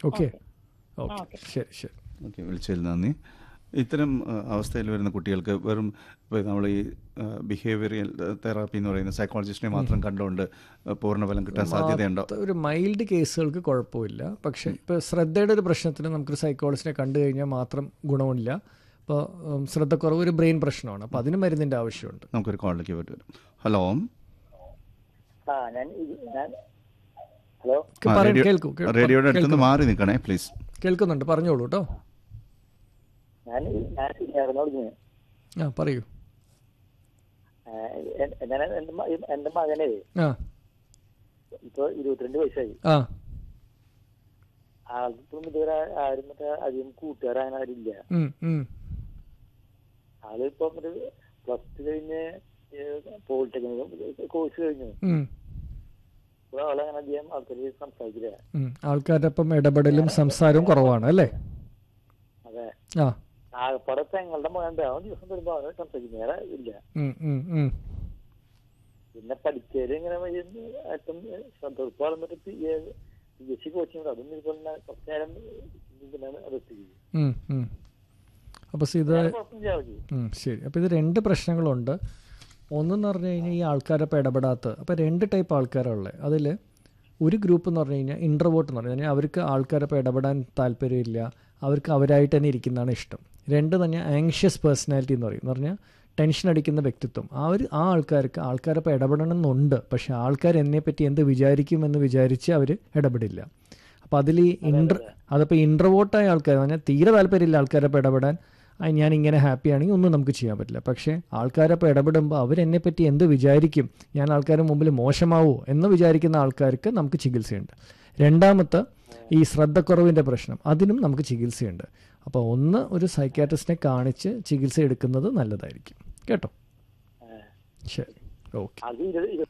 Okay okay. Okay ശരി ശരി okay വിളിച്ചതിൽ നന്ദി ഇത്തരം ആ, അവസ്ഥയിൽ വരുന്ന കുട്ടികൾക്ക് വെറും ഇപ്പോൾ നമ്മൾ ഈ ബിഹേവിയറൽ തെറാപ്പി എന്ന് പറയുന്ന സൈക്കോളജിസ്റ്റിനെ മാത്രം കണ്ടുകൊണ്ട് ആ, പൂർണ്ണഫലം കിട്ടാൻ സാധ്യതയുണ്ടോ മാത്ത- ഒരു മൈൽഡ് കേസുകൾക്ക് കുഴപ്പമില്ല പക്ഷേ ഇപ്പോൾ ശ്രദ്ധയുടെ ഒരു പ്രശ്നത്തിന് നമുക്കൊരു സൈക്കോളജിസ്റ്റിനെ കണ്ടു കഴിഞ്ഞാൽ മാത്രം ഗുണമില്ല ഇപ്പോൾ ഉം, ശ്രദ്ധക്കുറവ് ഒരു ബ്രെയിൻ പ്രശ്നമാണ് അപ്പോൾ അതിന് മരുന്നിൻ്റെ ആവശ്യമുണ്ട് നമുക്കൊരു കോളിലേക്ക് പോയിട്ട് വരും ഹലോ ആ ഞാൻ ഇത്- ഞാൻ ഹലോ ആ, പറയൂ, റേഡിയോ- കേൾക്കൂ, കേൾക്കൂ. റേഡിയോയുടെ അടുത്തുനിന്ന് മാറി നിൽക്കണേ പ്ലീസ് കേൾക്കുന്നുണ്ട് പറഞ്ഞോളൂ കേട്ടോ ഞാൻ ഞാൻ എറണാകുളത്ത് നിന്ന്. ആ പറയൂ ആ, എ- ഞാൻ എന്റെ മ- എന്റെ മകനെ ആ ഇപ്പൊ ഇരുപത്തിരണ്ട് വയസ്സായി ആ ആൾക്കിപ്പം ഇതുവരെ ആരും മറ്റേ അധികം കൂട്ടുകാർ അങ്ങനെ ആരില്ല ഉം, ഉം, ആള് ഇപ്പൊ ഒരു പ്ലസ് ടു കഴിഞ്ഞ് പോളിടെക്നിക് കോഴ്സ് കഴിഞ്ഞു ഉം, ഇപ്പൊ ആളങ്ങനെ അധികം ആൾക്കാർ സംസാരിക്കില്ല ഉം. ആൾക്കാരുടെ ഒപ്പം ഇടപെടലും സംസാരവും കുറവാണ് അല്ലേ അതെ ആ ആകപ്പാടെ പെങ്ങളുടെ മകൻ അവൻ ദിവസം വരുമ്പോ അവനെ സംസാരിക്കും വേറെ ഇല്ല ഉം, ഉം, ഉം. പിന്നെ പഠിക്കല് ഇങ്ങനെ വഴി- ഏറ്റവും ശ്രദ്ധ വന്നിട്ട് പി എസ് സി കോച്ചിങ് അതൊന്നും ഇതുപോലെ കുറച്ച് നേരം പിന്നെ അതെത്തിക്കും ഉം, ഉം. അപ്പോൾ ഇത് കുഴപ്പമില്ല അവർക്ക് ഉം, ശരി അപ്പോൾ ഇത് രണ്ട് പ്രശ്നങ്ങളുണ്ട് ഒന്നെന്ന് പറഞ്ഞു കഴിഞ്ഞാൽ ഈ ആൾക്കാരപ്പോൾ ഇടപെടാത്ത അപ്പോൾ രണ്ട് ടൈപ്പ് ആൾക്കാരുള്ളത് അതിൽ ഒരു ഗ്രൂപ്പ് എന്ന് പറഞ്ഞു കഴിഞ്ഞാൽ ഇൻട്രവോട്ട് എന്ന് പറഞ്ഞു കഴിഞ്ഞാൽ അവർക്ക് ആൾക്കാരപ്പോൾ ഇടപെടാൻ താല്പര്യമില്ല അവർക്ക് അവരായിട്ട് തന്നെ ഇരിക്കുന്നതാണ് ഇഷ്ടം രണ്ട് തന്നെ ആങ്ഷ്യസ് പേഴ്സണാലിറ്റി എന്ന് പറയും എന്ന് പറഞ്ഞാൽ ടെൻഷൻ അടിക്കുന്ന വ്യക്തിത്വം ആ ഒരു ആ ആൾക്കാർക്ക് ആൾക്കാരപ്പോൾ ഇടപെടണം എന്നുണ്ട് പക്ഷേ ആൾക്കാർ എന്നെപ്പറ്റി എന്ത് വിചാരിക്കുമെന്ന് വിചാരിച്ച് അവർ ഇടപെടില്ല അപ്പോൾ അതിൽ ഈ ഇൻട്ര അതപ്പോൾ ഇൻട്രവോട്ടായ ആൾക്കാർ എന്ന് പറഞ്ഞാൽ തീരെ താല്പര്യമില്ല ആൾക്കാരപ്പോൾ ഇടപെടാൻ ആ, ഞാൻ ഇങ്ങനെ ഹാപ്പി ആണെങ്കിൽ ഒന്നും നമുക്ക് ചെയ്യാൻ പറ്റില്ല പക്ഷേ ആൾക്കാരപ്പോൾ ഇടപെടുമ്പോൾ അവരെന്നെ പറ്റി എന്ത് വിചാരിക്കും ഞാൻ ആൾക്കാരുടെ മുമ്പിൽ മോശമാവോ എന്ന് വിചാരിക്കുന്ന ആൾക്കാർക്ക് നമുക്ക് ചികിത്സയുണ്ട് രണ്ടാമത്തെ ഈ ശ്രദ്ധക്കുറവിൻ്റെ പ്രശ്നം അതിനും നമുക്ക് ചികിത്സയുണ്ട് അപ്പോൾ ഒന്ന് ഒരു സൈക്കാട്രിസ്റ്റിനെ കാണിച്ച് ചികിത്സ എടുക്കുന്നത് നല്ലതായിരിക്കും കേട്ടോ ശരി ഓക്കെ അത് ഇരുപത് ഇരുപത്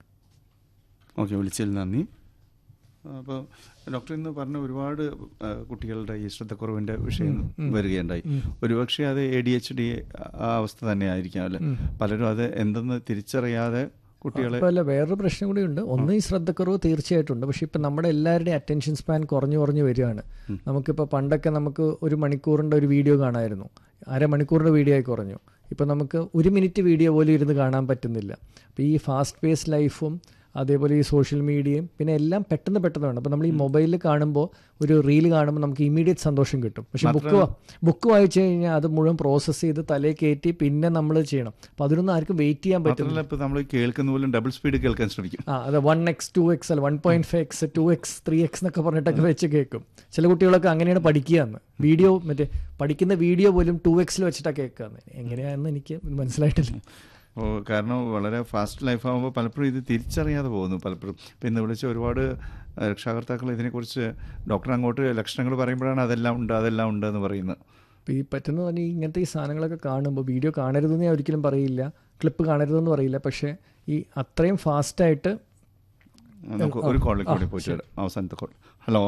ഓക്കെ വിളിച്ചതിൽ നന്ദി അപ്പോൾ ഡോക്ടർ ഇന്ന് പറഞ്ഞ ഒരുപാട് ആ, കുട്ടികളുടെ ഈ ശ്രദ്ധക്കുറവിൻ്റെ വിഷയം വരികയുണ്ടായി ഒരുപക്ഷെ അത് എ ഡി എച്ച് ഡി ആ അവസ്ഥ തന്നെ ആയിരിക്കാം അല്ലേ പലരും അത് എന്തെന്ന് തിരിച്ചറിയാതെ കുട്ടികളെ അപ്പോൾ അല്ല വേറൊരു പ്രശ്നം കൂടി ഉണ്ട് ഒന്ന് ഈ ശ്രദ്ധക്കുറവ് തീർച്ചയായിട്ടും ഉണ്ട് പക്ഷേ ഇപ്പം നമ്മുടെ എല്ലാവരുടെയും അറ്റൻഷൻ സ്പാൻ കുറഞ്ഞു കുറഞ്ഞു വരികയാണ് നമുക്കിപ്പോൾ പണ്ടൊക്കെ നമുക്ക് ഒരു മണിക്കൂറിൻ്റെ ഒരു വീഡിയോ കാണാമായിരുന്നു അരമണിക്കൂറിൻ്റെ വീഡിയോ ആയി കുറഞ്ഞു ഇപ്പം നമുക്ക് ഒരു മിനിറ്റ് വീഡിയോ പോലും ഇരുന്ന് കാണാൻ പറ്റുന്നില്ല അപ്പോൾ ഈ ഫാസ്റ്റ് പേസ് ലൈഫും അതേപോലെ ഈ സോഷ്യൽ മീഡിയയും പിന്നെ എല്ലാം പെട്ടെന്ന് പെട്ടെന്ന് വേണം അപ്പോൾ നമ്മൾ ഈ മൊബൈലിൽ കാണുമ്പോൾ ഒരു റീൽ കാണുമ്പോൾ നമുക്ക് ഇമീഡിയറ്റ് സന്തോഷം കിട്ടും പക്ഷേ ബുക്ക് ബുക്ക് വായിച്ചു കഴിഞ്ഞാൽ അത് മുഴുവൻ പ്രോസസ്സ് ചെയ്ത് തലേ കയറ്റി പിന്നെ നമ്മൾ ചെയ്യണം അപ്പോൾ അതിനൊന്നും ആർക്കും വെയിറ്റ് ചെയ്യാൻ പറ്റും മാത്രമല്ല ഇപ്പോൾ നമ്മൾ കേൾക്കുന്ന പോലും ഡബിൾ സ്പീഡ് കേൾക്കാൻ ശ്രമിക്കും ആ അത് വൺ എക്സ് ടു എക്സ് അല്ല one point five X two X three X എന്നൊക്കെ പറഞ്ഞിട്ടൊക്കെ വെച്ച് കേൾക്കും ചില കുട്ടികളൊക്കെ അങ്ങനെയാണ് പഠിക്കുകയെന്ന് വീഡിയോ മറ്റേ പഠിക്കുന്ന വീഡിയോ പോലും ടു എക്സിൽ വെച്ചിട്ടാണ് കേൾക്കുകയെന്ന് എങ്ങനെയാണെന്ന് എനിക്ക് മനസ്സിലായിട്ടില്ല ഓ കാരണം വളരെ ഫാസ്റ്റ് ലൈഫ് ആകുമ്പോൾ പലപ്പോഴും ഇത് തിരിച്ചറിയാതെ പോകുന്നു പലപ്പോഴും ഇപ്പം ഇന്ന് വിളിച്ച ഒരുപാട് ആ, രക്ഷാകർത്താക്കൾ ഇതിനെക്കുറിച്ച് ഡോക്ടർ അങ്ങോട്ട് ലക്ഷണങ്ങൾ പറയുമ്പോഴാണ് അതെല്ലാം ഉണ്ട് അതെല്ലാം ഉണ്ട് എന്ന് പറയുന്നത് അപ്പോൾ ഈ പറ്റുന്ന തന്നെ ഇങ്ങനത്തെ ഈ സാധനങ്ങളൊക്കെ കാണുമ്പോൾ വീഡിയോ കാണരുതെന്ന് ഞാൻ ഒരിക്കലും പറയില്ല ക്ലിപ്പ് കാണരുതെന്ന് പറയില്ല പക്ഷേ ഈ അത്രയും ഫാസ്റ്റായിട്ട് നമുക്ക് ഒരു കോളിലേക്ക് കൂടി പോയിട്ട് വരാം അവസാനത്തെ കോൾ ഹലോ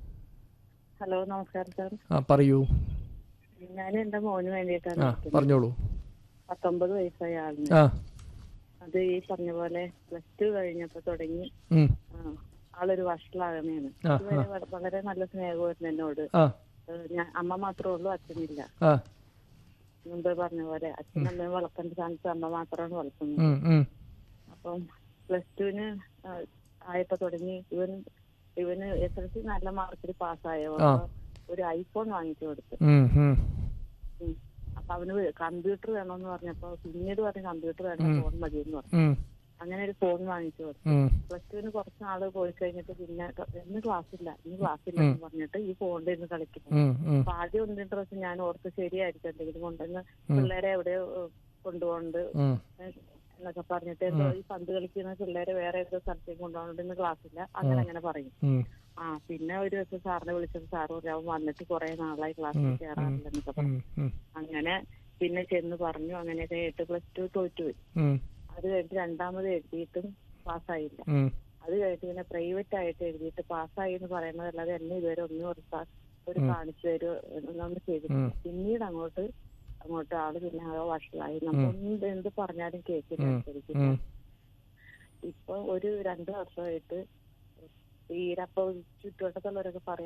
ഹലോ നമസ്കാരം സാർ ആ പറയൂ ഞാൻ എന്റെ മോന് വേണ്ടിയിട്ടാണ് ആ വിളിക്കുന്നത്. പറഞ്ഞോളൂ പത്തൊമ്പത് വയസ്സായ ആളിന് ആ അത് ഈ പറഞ്ഞ പോലെ പ്ലസ് ടു കഴിഞ്ഞപ്പോ തുടങ്ങി ഉം, ആ, ആളൊരു വഷളാകണേണ് ആ, ഇതുവരെ വ- വളരെ നല്ല സ്നേഹമായിരുന്നു എന്നോട് ആ ഏഹ് ഞാൻ അമ്മ മാത്രമേ ഉള്ളൂ അച്ഛനില്ല ആ മുമ്പ് പറഞ്ഞ പോലെ അച്ഛനും അമ്മയും വളർത്തേണ്ട സ്ഥാനത്ത് അമ്മ മാത്രമാണ് വളർത്തുന്നത് ഉം, ഉം, അപ്പം പ്ലസ് ടുവിന് ആയപ്പോ തുടങ്ങി ഇവൻ ഇവന് എസ് എൽ സി നല്ല മാർക്കിൽ പാസ്സായോ ആ. ഒരു ഐഫോൺ വാങ്ങിച്ചു കൊടുത്തു ഉം, ഉം, ഉം. അപ്പൊ അവന് കമ്പ്യൂട്ടർ വേണമെന്ന് പറഞ്ഞപ്പോ പിന്നീട് പറഞ്ഞ കമ്പ്യൂട്ടർ വേണ്ട ഫോൺ മതി എന്ന് പറഞ്ഞു ഉം, അങ്ങനെ ഒരു ഫോൺ വാങ്ങിച്ചു കൊടുത്തു ഉം, പ്ലസ് ടുവിന് കുറച്ച് നാള് പോയി കഴിഞ്ഞിട്ട് പിന്നെ ക- ഇന്ന് ക്ലാസ് ഇല്ല ഇന്ന് ക്ലാസ് ഇല്ല എന്ന് പറഞ്ഞിട്ട് ഈ ഫോണിൽ ഇരുന്ന് കളിക്കുന്നു ഉം, ഉം, അപ്പൊ ആദ്യം ഒന്ന് രണ്ട് പ്രാവശ്യം ഞാൻ ഓർത്ത് ശരിയായിരിക്കും എന്തെങ്കിലും കൊണ്ടുവന്ന് പിള്ളേരെ എവിടെയോ ഏഹ്, കൊണ്ടുപോകുന്നുണ്ട് ഉം, ഏഹ്, എന്നൊക്കെ പറഞ്ഞിട്ട് എന്തോ ഈ പന്ത് കളിക്കുന്ന പിള്ളേരെ വേറെ ഏതോ സ്ഥലത്തേക്ക് കൊണ്ടുപോകുന്നുണ്ട് ഇന്ന് ക്ലാസ് ഇല്ല അങ്ങനെ അങ്ങനെ പറയും ഉം, ആ പിന്നെ ഒരു ദിവസം സാറിനെ വിളിച്ചത് സാറ് പറഞ്ഞു അവൻ വന്നിട്ട് കുറെ നാളായി ക്ലാസ്സിൽ കയറാറില്ലെന്നൊക്കെ പറഞ്ഞു ഉം, ഉം, അങ്ങനെ പിന്നെ ചെന്ന് പറഞ്ഞു അങ്ങനെയൊക്കെ എട്ട് പ്ലസ് ടു തോറ്റുപോയി ഉം, അത് കഴിഞ്ഞിട്ട് രണ്ടാമത് എഴുതിയിട്ടും പാസ്സായില്ല ഉം, അത് കഴിഞ്ഞിട്ട് പിന്നെ പ്രൈവറ്റ് ആയിട്ട് എഴുതിയിട്ട് പാസ്സായി എന്ന് പറയുന്നതല്ലാതെ എന്നെ ഇതുവരെ ഒന്നും ഒരു സാ- ഒരു കാണിച്ചു തരുമോ എന്നൊന്നും ചെയ്തിട്ടില്ല പിന്നീട് അങ്ങോട്ട് അങ്ങോട്ട് ആള് പിന്നെ ആകെ വഷളായി നമ്മളൊന്നും എന്ത് പറഞ്ഞാലും കേൾക്കില്ല ശരിക്കും ഉം. ഇപ്പൊ ഒരു രണ്ടു വർഷമായിട്ട് ഈ അപ്പൊ ചുറ്റുവട്ടത്തുള്ളവരൊക്കെ പറയാം